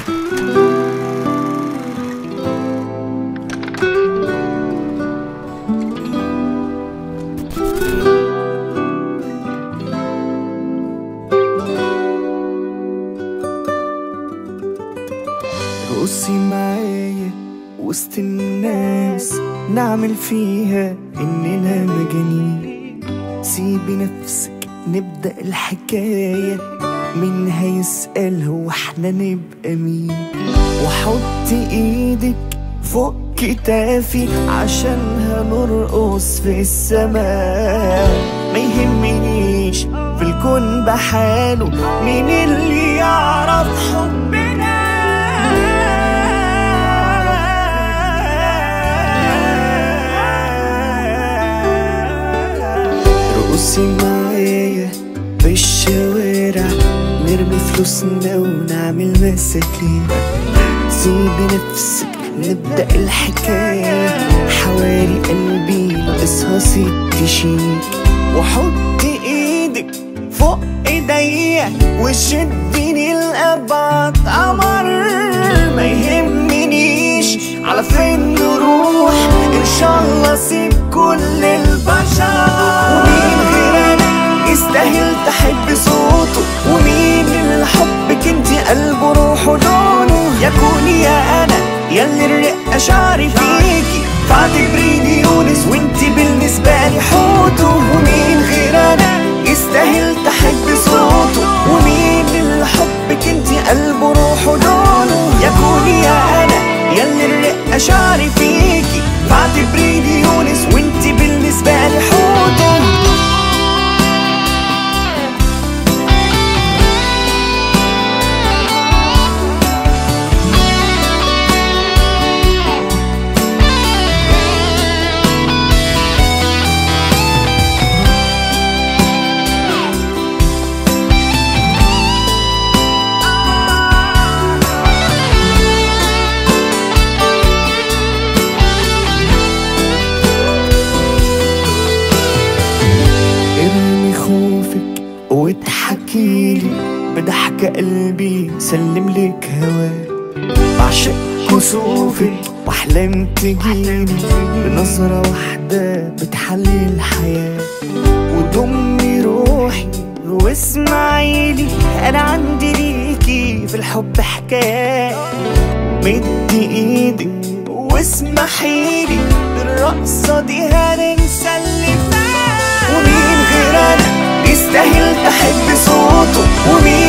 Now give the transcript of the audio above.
رقصي معايا وسط الناس نعمل فيها اننا مجانين سيبي نفسك نبدأ الحكاية مين هيسأل هو احنا نبقى مين وحط ايدك فوق كتافي عشان هنرقص في السماء ما يهمنيش في الكون بحاله مين اللي يعرف حبنا رقصي معايا في الشوارع نرمي فلوسنا ونعمل مساكين سيبي نفسك نبدأ الحكاية حوالي قلبي ناقصها ست شيك وحط ايدك فوق ايديا وشديني لأبعد قمر ما يهمنيش على فين نروح ان شاء الله اسيب كل البشر ومين غيرنا يستاهل تحب صوته ومين اللي حبك انتي قلبه روحه لونه يكون يا انا ياللي الرقة شعري فيكي فاعتبريني يونس وانتي بالنسبة لي حوته ومين غير انا يستاهل تحب صوته ومين اللي حبك انتي قلبه روحه لونه يكون يا انا ياللي الرقة شعري فيكي فاعتبريني يونس وانتي بالنسبة لي حوته ارمي خوفك واضحكيلي بضحك قلبي سلم لك هواك بعشق كسوفك واحلام تجيلي بنظرة واحدة بتحلي الحياة وضمي روحي واسمعيلي انا عندي ليكي في الحب حكايات مدي ايدك واسمحيلي بالرقصة دي هننسى اللي فات ومين غير انا يستاهل تحب صوته ومين